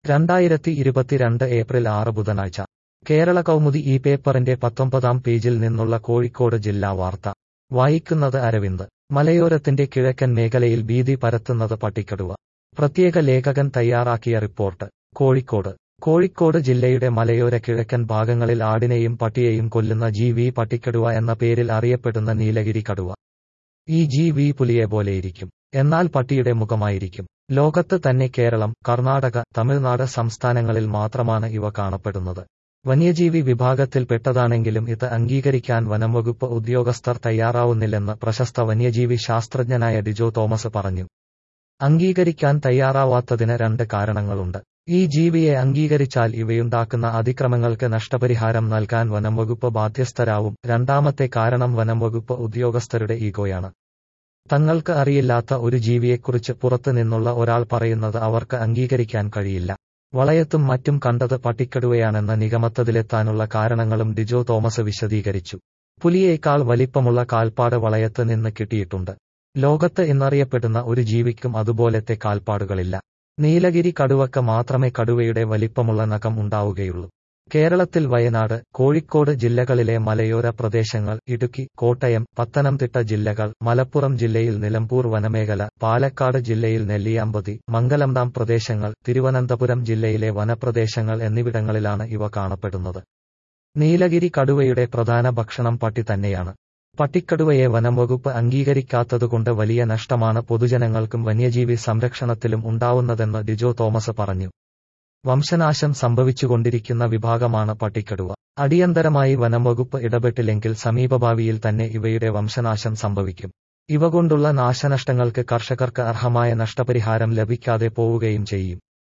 രണ്ടായിരത്തി ഇരുപത്തിരണ്ട് ഏപ്രിൽ ആറ് ബുധനാഴ്ച കേരള കൗമുദി ഈ പേപ്പറിന്റെ പത്തൊമ്പതാം പേജിൽ നിന്നുള്ള കോഴിക്കോട് ജില്ലാ വാർത്ത വായിക്കുന്നത് അരവിന്ദ് മലയോരത്തിന്റെ കിഴക്കൻ മേഖലയിൽ ഭീതി പരത്തുന്നത് പട്ടിക്കടുവ പ്രത്യേക ലേഖകൻ തയ്യാറാക്കിയ റിപ്പോർട്ട് കോഴിക്കോട് കോഴിക്കോട് ജില്ലയുടെ മലയോര കിഴക്കൻ ഭാഗങ്ങളിൽ ആടിനെയും പട്ടിയെയും കൊല്ലുന്ന ജി വി പട്ടിക്കടുവ എന്ന പേരിൽ അറിയപ്പെടുന്ന നീലഗിരി കടുവ ഈ ജി വി പുലിയെ പോലെയിരിക്കും എന്നാൽ പട്ടിയുടെ മുഖമായിരിക്കും ലോകത്ത് തന്നെ കേരളം കർണാടക തമിഴ്നാട് സംസ്ഥാനങ്ങളിൽ മാത്രമാണ് ഇവ കാണപ്പെടുന്നത് വന്യജീവി വിഭാഗത്തിൽപ്പെട്ടതാണെങ്കിലും ഇത് അംഗീകരിക്കാൻ വനംവകുപ്പ് ഉദ്യോഗസ്ഥർ തയ്യാറാവുന്നില്ലെന്ന് പ്രശസ്ത വന്യജീവി ശാസ്ത്രജ്ഞനായ ഡിജോ തോമസ് പറഞ്ഞു അംഗീകരിക്കാൻ തയ്യാറാവാത്തതിന് രണ്ട് കാരണങ്ങളുണ്ട് ഈ ജീവിയെ അംഗീകരിച്ചാൽ ഇവയുണ്ടാക്കുന്ന അതിക്രമങ്ങൾക്ക് നഷ്ടപരിഹാരം നൽകാൻ വനംവകുപ്പ് ബാധ്യസ്ഥരാവും രണ്ടാമത്തെ കാരണം വനംവകുപ്പ് ഉദ്യോഗസ്ഥരുടെ ഈഗോയാണ് തങ്ങൾക്ക് അറിയില്ലാത്ത ഒരു ജീവിയെക്കുറിച്ച് പുറത്തു നിന്നുള്ള ഒരാൾ പറയുന്നത് അവർക്ക് അംഗീകരിക്കാൻ കഴിയില്ല വളയത്തും മറ്റും കണ്ടത് പട്ടിക്കടുവയാണെന്ന നിഗമത്തത്തിലെത്താനുള്ള കാരണങ്ങളും ഡിജോ തോമസ് വിശദീകരിച്ചു പുലിയേക്കാൾ വലിപ്പമുള്ള കാൽപ്പാട് വളയത്ത് നിന്ന് കിട്ടിയിട്ടുണ്ട് ലോകത്ത് എന്നറിയപ്പെടുന്ന ഒരു ജീവിക്കും അതുപോലത്തെ കാൽപ്പാടുകളില്ല നീലഗിരി കടുവക്ക് മാത്രമേ കടുവയുടെ വലിപ്പമുള്ള നഖം ഉണ്ടാവുകയുള്ളൂ കേരളത്തിൽ വയനാട് കോഴിക്കോട് ജില്ലകളിലെ മലയോര പ്രദേശങ്ങൾ ഇടുക്കി കോട്ടയം പത്തനംതിട്ട ജില്ലകൾ മലപ്പുറം ജില്ലയിൽ നിലമ്പൂർ വനമേഖല പാലക്കാട് ജില്ലയിൽ നെല്ലിയാമ്പതി മംഗലംഡാം പ്രദേശങ്ങൾ തിരുവനന്തപുരം ജില്ലയിലെ വനപ്രദേശങ്ങൾ എന്നിവിടങ്ങളിലാണ് ഇവ കാണപ്പെടുന്നത് നീലഗിരി കടുവയുടെ പ്രധാന ഭക്ഷണം പട്ടി തന്നെയാണ് പട്ടിക്കടുവയെ വനംവകുപ്പ് അംഗീകരിക്കാത്തതുകൊണ്ട് വലിയ നഷ്ടമാണ് പൊതുജനങ്ങൾക്കും വന്യജീവി സംരക്ഷണത്തിലും ഉണ്ടാവുന്നതെന്ന് ഡിജോ തോമസ് പറഞ്ഞു വംശനാശം സംഭവിച്ചുകൊണ്ടിരിക്കുന്ന വിഭാഗമാണ് പട്ടിക്കടുവ അടിയന്തരമായി വനംവകുപ്പ് ഇടപെട്ടില്ലെങ്കിൽ സമീപഭാവിയിൽ തന്നെ ഇവയുടെ വംശനാശം സംഭവിക്കും ഇവ കൊണ്ടുള്ള നാശനഷ്ടങ്ങൾക്ക് കർഷകർക്ക് അർഹമായ നഷ്ടപരിഹാരം ലഭിക്കാതെ പോവുകയും ചെയ്യും